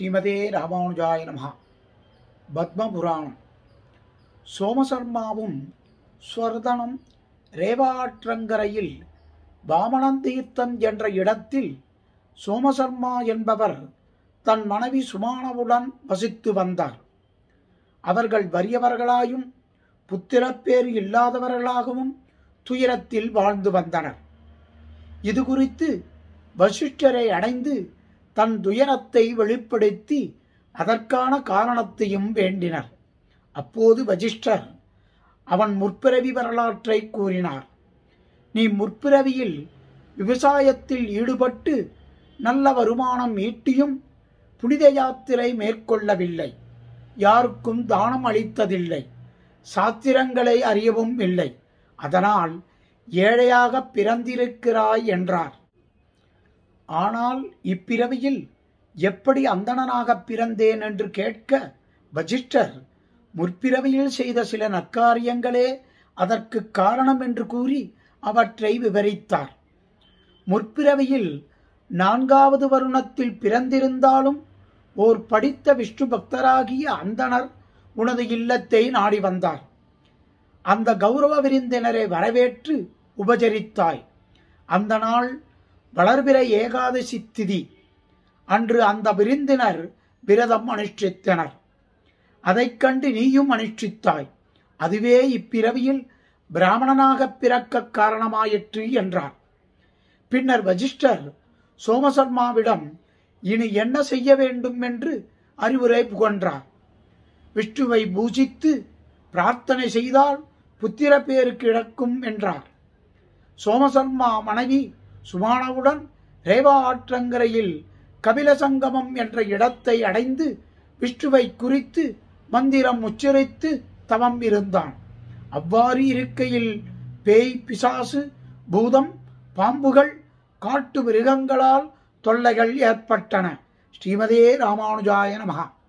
ஸ்ரீமதே ராமானுஜாய நமஹா பத்மபுராணம் சோமசர்மாவும் ஸ்வர்தனும் ரேவாற்றங்கரையில் வாமனந்தீர்த்தம் என்ற இடத்தில் சோமசர்மா என்பவர் தன் மனைவி சுமானவுடன் வசித்து வந்தார் அவர்கள் வறியவர்களாயும் புத்திரப்பேறு இல்லாதவர்களாகவும் துயரத்தில் வாழ்ந்து வந்தனர் இது குறித்து வசிஷ்டரை அடைந்து தன் துயரத்தை வெளிப்படுத்தி அதற்கான காரணத்தையும் வேண்டினர் அப்போது வசிஷ்டர் அவன் முற்பிறவி வரலாற்றை கூறினார் நீ முற்பிறவியில் விவசாயத்தில் ஈடுபட்டு நல்ல வருமானம் ஈட்டியும் புனித யாத்திரை மேற்கொள்ளவில்லை யாருக்கும் தானம் அளித்ததில்லை சாத்திரங்களை அறியவும் இல்லை அதனால் ஏழையாக பிறந்திருக்கிறாய் என்றார் ஆனால் இப்பிறவியில் எப்படி அந்தணனாக பிறந்தேன் என்று கேட்க வசிஷ்டர் முற்பிறவியில் செய்த சில நற்காரியங்களே அதற்கு காரணம் என்று கூறி அவற்றை விவரித்தார் முற்பிறவியில் நான்காவது வருணத்தில் பிறந்திருந்தாலும் ஓர் படித்த விஷ்ணு பக்தராகிய அந்தணர் உனது இல்லத்தை நாடி வந்தார் அந்த கௌரவ விருந்தினரை வரவேற்று உபசரித்தாய் அந்த நாள் வளர்பிற ஏகாதசி திதி அன்று அந்த விருந்தினர் விரதம் அனுஷ்டித்தனர் அதைக் கண்டு நீயும் அனுஷ்டித்தாய் அதுவே இப்பிறவியில் பிராமணனாக பிறக்க காரணமாயிற்று என்றார் பின்னர் வசிஷ்டர் சோமசர்மாவிடம் இனி என்ன செய்ய வேண்டும் என்று அறிவுரை புகன்றார் விஷ்ணுவை பூஜித்து பிரார்த்தனை செய்தால் புத்திர பேரு கிடக்கும் என்றார் சோமசர்மா மனைவி சுமானவுடன் ரேவா ஆற்றங்கரையில் கபில சங்கமம் என்ற இடத்தை அடைந்து விஷ்ணுவை குறித்து மந்திரம் உச்சரித்து தவம் இருந்தான் அவ்வாறு இருக்கையில் பேய் பிசாசு பூதம் பாம்புகள் காட்டு மிருகங்களால் தொல்லைகள் ஏற்பட்டன ஸ்ரீமதே ராமானுஜாய நமகா